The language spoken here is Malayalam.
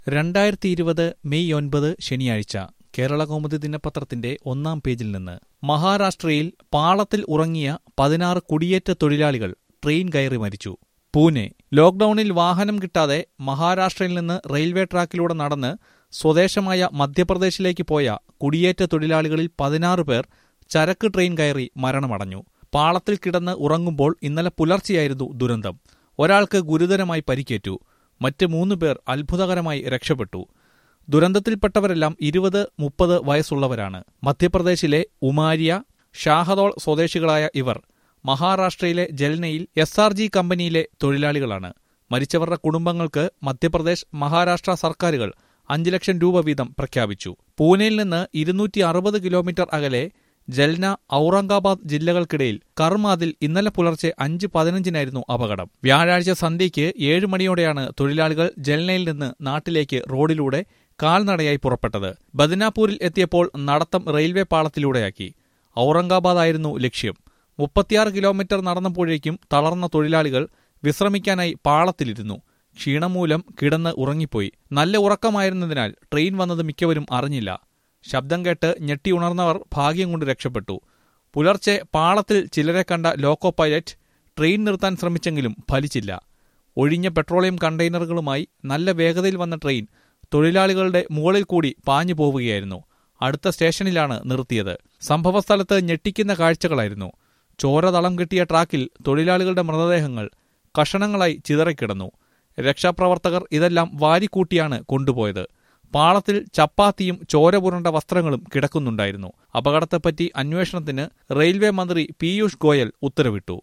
രണ്ടായിരത്തി ഇരുപത് മെയ് ഒൻപത് ശനിയാഴ്ച കേരള കൗമുദി ദിനപത്രത്തിന്റെ ഒന്നാം പേജിൽ നിന്ന് മഹാരാഷ്ട്രയിൽ പാളത്തിൽ ഉറങ്ങിയ പതിനാറ് കുടിയേറ്റ തൊഴിലാളികൾ ട്രെയിൻ കയറി മരിച്ചു പൂനെ ലോക്ഡൌണിൽ വാഹനം കിട്ടാതെ മഹാരാഷ്ട്രയിൽ നിന്ന് റെയിൽവേ ട്രാക്കിലൂടെ നടന്ന് സ്വദേശമായ മധ്യപ്രദേശിലേക്ക് പോയ കുടിയേറ്റ തൊഴിലാളികളിൽ പതിനാറ് പേർ ചരക്ക് ട്രെയിൻ കയറി മരണമടഞ്ഞു പാളത്തിൽ കിടന്ന് ഉറങ്ങുമ്പോൾ ഇന്നലെ പുലർച്ചെയായിരുന്നു ദുരന്തം ഒരാൾക്ക് ഗുരുതരമായി പരിക്കേറ്റു മറ്റ് മൂന്ന് പേർ അത്ഭുതകരമായി രക്ഷപ്പെട്ടു ദുരന്തത്തിൽപ്പെട്ടവരെല്ലാം ഇരുപത് മുപ്പത് വയസ്സുള്ളവരാണ് മധ്യപ്രദേശിലെ ഉമാരിയ ഷാഹദോൾ സ്വദേശികളായ ഇവർ മഹാരാഷ്ട്രയിലെ ജൽനയിൽ എസ് ആർ ജി കമ്പനിയിലെ തൊഴിലാളികളാണ് മരിച്ചവരുടെ കുടുംബങ്ങൾക്ക് മധ്യപ്രദേശ് മഹാരാഷ്ട്ര സർക്കാരുകൾ അഞ്ച് ലക്ഷം രൂപ വീതം പ്രഖ്യാപിച്ചു പൂനെയിൽ നിന്ന് ഇരുന്നൂറ്റി അറുപത് കിലോമീറ്റർ അകലെ ജൽന ഔറംഗാബാദ് ജില്ലകൾക്കിടയിൽ കർമാദിൽ ഇന്നലെ പുലർച്ചെ അഞ്ച് പതിനഞ്ചിനായിരുന്നു അപകടം വ്യാഴാഴ്ച സന്ധ്യയ്ക്ക് ഏഴ് മണിയോടെയാണ് തൊഴിലാളികൾ ജൽനയിൽ നിന്ന് നാട്ടിലേക്ക് റോഡിലൂടെ കാൽനടയായി പുറപ്പെട്ടത് ബദനാപൂരിൽ എത്തിയപ്പോൾ നടത്തം റെയിൽവേ പാളത്തിലൂടെയാക്കി ഔറംഗാബാദ് ആയിരുന്നു ലക്ഷ്യം മുപ്പത്തിയാറ് കിലോമീറ്റർ നടന്നപ്പോഴേക്കും തളർന്ന തൊഴിലാളികൾ വിശ്രമിക്കാനായി പാളത്തിലിരുന്നു ക്ഷീണം മൂലം കിടന്ന് ഉറങ്ങിപ്പോയി നല്ല ഉറക്കമായിരുന്നതിനാൽ ട്രെയിൻ വന്നത് മിക്കവരും അറിഞ്ഞില്ല ശബ്ദം കേട്ട് ഞെട്ടിയുണർന്നവർ ഭാഗ്യം കൊണ്ട് രക്ഷപ്പെട്ടു പുലർച്ചെ പാളത്തിൽ ചിലരെ കണ്ട ലോക്കോ പൈലറ്റ് ട്രെയിൻ നിർത്താൻ ശ്രമിച്ചെങ്കിലും ഫലിച്ചില്ല ഒഴിഞ്ഞ പെട്രോളിയം കണ്ടെയ്നറുകളുമായി നല്ല വേഗതയിൽ വന്ന ട്രെയിൻ തൊഴിലാളികളുടെ മുകളിൽ കൂടി പാഞ്ഞു പോവുകയായിരുന്നു അടുത്ത സ്റ്റേഷനിലാണ് നിർത്തിയത് സംഭവസ്ഥലത്ത് ഞെട്ടിക്കുന്ന കാഴ്ചകളായിരുന്നു ചോര തളം കെട്ടിയ ട്രാക്കിൽ തൊഴിലാളികളുടെ മൃതദേഹങ്ങൾ കഷണങ്ങളായി ചിതറിക്കിടന്നു രക്ഷാപ്രവർത്തകർ ഇതെല്ലാം വാരിക്കൂട്ടിയാണ് കൊണ്ടുപോയത് പാളത്തിൽ ചപ്പാത്തിയും ചോര പുരണ്ട വസ്ത്രങ്ങളും കിടക്കുന്നുണ്ടായിരുന്നു അപകടത്തെപ്പറ്റി അന്വേഷണത്തിന് റെയിൽവേ മന്ത്രി പീയൂഷ് ഗോയൽ ഉത്തരവിട്ടു